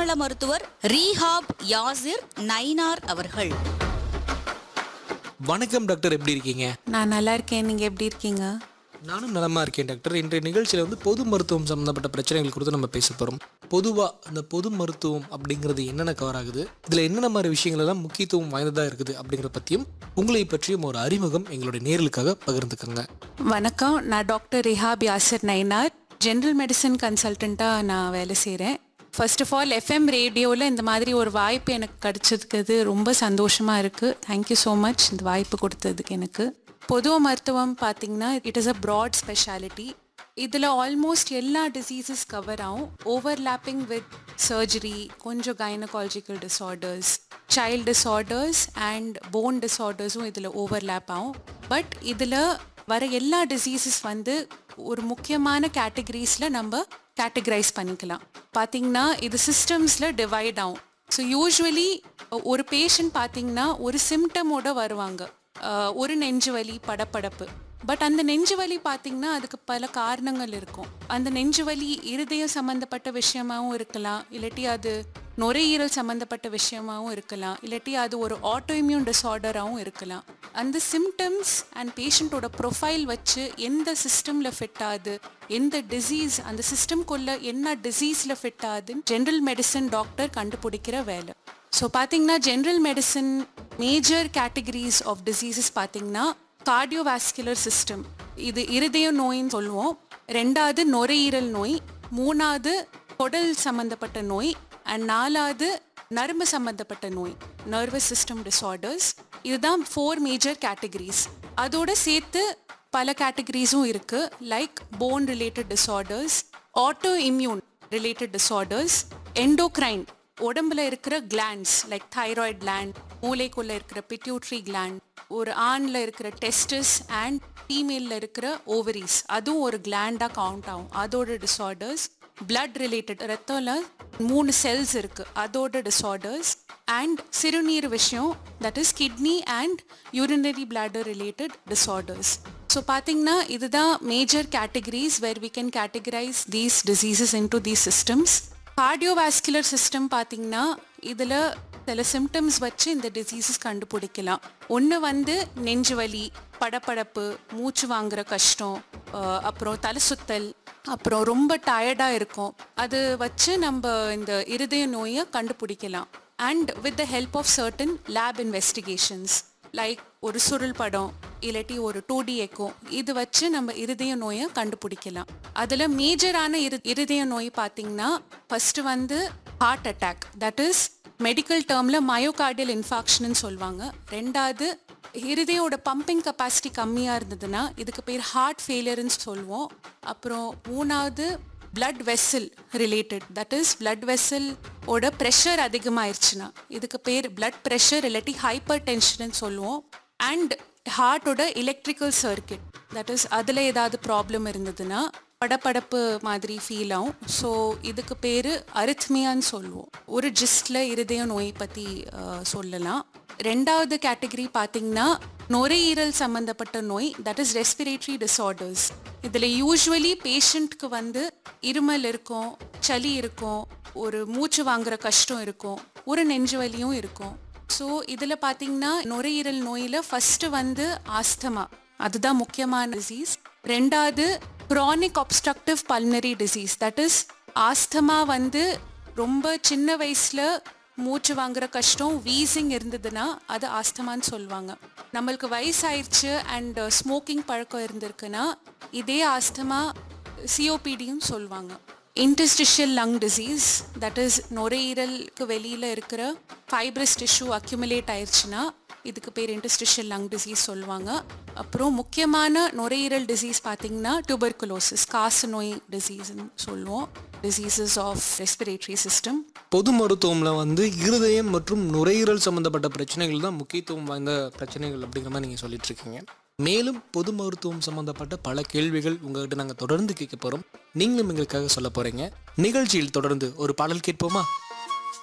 மனநல மருத்துவர் rehab Yasser Nainar அவர்கள் வணக்கம் டாக்டர் எப்படி இருக்கீங்க நான் நல்லா இருக்கேன் நீங்க எப்படி இருக்கீங்க நானும் நலமா இருக்கேன் டாக்டர் இன்றைய நிகழ்ச்சியில் வந்து பொது மருத்துவம் சம்மந்தப்பட்ட பிரச்சனைகள் குறித்து நம்ம பேச போகிறோம் பொதுவாக அந்த பொது மருத்துவம் அப்படிங்கிறது என்னென்ன கவர் ஆகுது இதில் என்னென்ன மாதிரி விஷயங்கள் எல்லாம் முக்கியத்துவம் வாய்ந்ததாக இருக்குது அப்படிங்கிறத பற்றியும் உங்களை பற்றியும் ஒரு அறிமுகம் எங்களுடைய நேர்களுக்காக பகிர்ந்துக்கங்க வணக்கம் நான் doctor Rihab Yasir Nainar general medicine கன்சல்டண்ட்டாக நான் வேலை செய்கிறேன் ஃபர்ஸ்ட் ஆஃப் ஆல் எஃப்எம் ரேடியோவில் இந்த மாதிரி ஒரு வாய்ப்பு எனக்கு கிடைச்சதுக்கு ரொம்ப சந்தோஷமாக இருக்குது தேங்க்யூ ஸோ மச் இந்த வாய்ப்பு கொடுத்ததுக்கு எனக்கு பொது மருத்துவம் பார்த்தீங்கன்னா it is a broad speciality இதில் ஆல்மோஸ்ட் எல்லா டிசீசஸ் கவர் ஆகும் ஓவர்லாப்பிங் வித் சர்ஜரி கொஞ்சம் gynaecological disorders child disorders and bone டிஸார்டர்ஸும் இதில் ஓவர்லேப் ஆகும் பட் இதில் வர எல்லா டிசீசஸ் வந்து ஒரு முக்கியமான கேட்டகரிஸில் நம்ம கேட்டகரைஸ் பண்ணிக்கலாம் பார்த்தீங்கன்னா இது சிஸ்டம்ஸில் டிவைட் ஆகும் ஸோ யூஸ்வலி ஒரு பேஷண்ட் பார்த்தீங்கன்னா ஒரு சிம்டமோட வருவாங்க அஹ், ஒரு நெஞ்சு வலி படப்படப்பு பட் அந்த நெஞ்சு வலி பார்த்தீங்கன்னா அதுக்கு பல காரணங்கள் இருக்கும் அந்த நெஞ்சு வலி இருதயம் சம்மந்தப்பட்ட விஷயமாவும் இருக்கலாம் இல்லாட்டி அது நுரையீரல் சம்மந்தப்பட்ட விஷயமாவும் இருக்கலாம் இல்லாட்டி அது ஒரு ஆட்டோஇம்யூன் டிஸார்டராகவும் இருக்கலாம் அந்த சிம்டம்ஸ் அண்ட் பேஷண்ட்டோட ப்ரொஃபைல் வச்சு எந்த சிஸ்டமில் ஃபிட் ஆகுது எந்த டிசீஸ் அந்த சிஸ்டம்குள்ள என்ன டிசீஸில் ஃபிட் ஆகுதுன்னு ஜென்ரல் மெடிசன் டாக்டர் கண்டுபிடிக்கிற வேலை ஸோ பார்த்தீங்கன்னா general medicine major categories of diseases பார்த்தீங்கன்னா கார்டியோவாஸ்குலர் சிஸ்டம் இது இருதய நோயின்னு சொல்லுவோம் ரெண்டாவது நுரையீரல் நோய் மூணாவது குடல் சம்பந்தப்பட்ட நோய் அண்ட் நாலாவது நரம்பு சம்பந்தப்பட்ட நோய் நர்வஸ் சிஸ்டம் டிஸார்டர்ஸ் இதுதான் ஃபோர் மேஜர் கேட்டகரிஸ் அதோட சேர்த்து பல கேட்டகரிஸும் இருக்கு like phone related disorders autoimmune related disorders endocrine உடம்புல இருக்கிற கிளாண்ட்ஸ் லைக் தைராய்ட் கிளாண்ட் மூளைக்குள்ள இருக்கிற பிட்யூட்ரி கிளாண்ட் ஒரு ஆண்ல இருக்கிற டெஸ்டஸ் அண்ட் ஃபீமேல்ல இருக்கிற ஓவரிஸ் அதுவும் ஒரு கிளாண்டா கவுண்ட் ஆகும் அதோட டிஸார்டர்ஸ் blood ரிலேட்டட் ரத்தம்ல மூணு செல்ஸ் இருக்கு அதோட டிஸார்டர்ஸ் அண்ட் சிறுநீர் விஷயம் that is kidney and urinary bladder related disorders so பார்த்தீங்கன்னா இதுதான் major categories where we can categorize these diseases into these systems cardiovascular system பார்த்தீங்கன்னா இதில் சில சிம்டம்ஸ் வச்சு இந்த டிசீசஸ் கண்டுபிடிக்கலாம் ஒன்று வந்து நெஞ்சு வலி படபடப்பு மூச்சு வாங்குற கஷ்டம் அஹ் அப்புறம் தலை சுத்தல் அப்புறம் ரொம்ப டயர்டாக இருக்கும் அது வச்சு நம்ம இந்த இருதய நோயை கண்டுபிடிக்கலாம் and with the help of certain lab investigations like ஒரு சுருள் படம் இல்லாட்டி ஒரு டூ டி எக்கோ இது வச்சு நம்ம இருதய நோயை கண்டுபிடிக்கலாம் அதில் மேஜரான இரு இருதய நோய் பார்த்தீங்கன்னா ஃபர்ஸ்ட் வந்து heart attack that is medical டேர்மில் மயோகார்டியல் இன்ஃபாக்ஷன் சொல்லுவாங்க ரெண்டாவது இருதயோட பம்பிங் கெப்பாசிட்டி கம்மியாக இருந்ததுன்னா இதுக்கு பேர் ஹார்ட் ஃபெயிலியர்னு சொல்லுவோம் அப்புறம் மூணாவது blood vessel related that is blood vessel ஓட ப்ரெஷர் அதிகமாயிருச்சுன்னா இதுக்கு பேர் பிளட் ப்ரெஷர் இல்லாட்டி ஹைப்பர் டென்ஷன் சொல்லுவோம் அண்ட் ஹார்ட்டோட எலக்ட்ரிக்கல் சர்க்கிட் தட் இஸ் அதில் ஏதாவது ப்ராப்ளம் இருந்ததுன்னா படபடப்பு மாதிரி ஃபீல் ஆகும் ஸோ இதுக்கு பேர் அரித்மியான்னு சொல்லுவோம் ஒரு ஜிஸ்டில் இருதய நோய் பற்றி சொல்லலாம் ரெண்டாவது கேட்டகரி பார்த்தீங்கன்னா நுரையீரல் சம்மந்தப்பட்ட நோய் தட் இஸ் ரெஸ்பிரேட்டரி டிஸார்டர்ஸ் இதில் யூஸ்வலி பேஷண்ட்க்கு வந்து இருமல் இருக்கும் சளி இருக்கும் ஒரு மூச்சு வாங்குற கஷ்டம் இருக்கும் ஒரு நெஞ்சு வலியும் இருக்கும் ஸோ இதில் பார்த்தீங்கன்னா நுரையீரல் நோயில் ஃபஸ்ட்டு வந்து ஆஸ்தமா அதுதான் முக்கியமான டிசீஸ் ரெண்டாவது chronic obstructive pulmonary disease that is asthma வந்து ரொம்ப சின்ன வயசில் மூச்சு வாங்குற கஷ்டம் வீசிங் இருந்ததுன்னா அது ஆஸ்தமான்னு சொல்லுவாங்க நம்மளுக்கு வயசாயிருச்சு அண்ட் ஸ்மோக்கிங் பழக்கம் இருந்திருக்குன்னா இதே ஆஸ்தமா சிஓபிடியும் சொல்லுவாங்க interstitial lung disease that is நுரையீரலுக்கு வெளியில் இருக்கிற ஃபைப்ரஸ் டிஷ்யூ அக்யூமுலேட் ஆயிடுச்சுன்னா இதுக்கு பேர் இன்டஸ்டிஷியல் லங் டிசீஸ் சொல்லுவாங்க அப்புறம் முக்கியமான நுரையீரல் டிசீஸ் பார்த்தீங்கன்னா டியூபர்குலோசிஸ் காச நோய் டிசீஸ்ன்னு சொல்லுவோம் டிசீசஸ் ஆஃப் ரெஸ்பிரேட்டரி சிஸ்டம் பொது மருத்துவம்ல வந்து இருதயம் மற்றும் நுரையீரல் சம்பந்தப்பட்ட பிரச்சனைகள் தான் முக்கியத்துவம் வாய்ந்த பிரச்சனைகள் அப்படிங்கிற மாதிரி நீங்கள் சொல்லிட்டு இருக்கீங்க மேலும் பொது மருத்துவம் சம்பந்தப்பட்ட பல கேள்விகள் உங்ககிட்ட நாங்கள் தொடர்ந்து கேட்க போகிறோம் நீங்களும் எங்களுக்காக சொல்ல போகிறீங்க நிகழ்ச்சியில் தொடர்ந்து ஒரு பாடல் கேட்போமா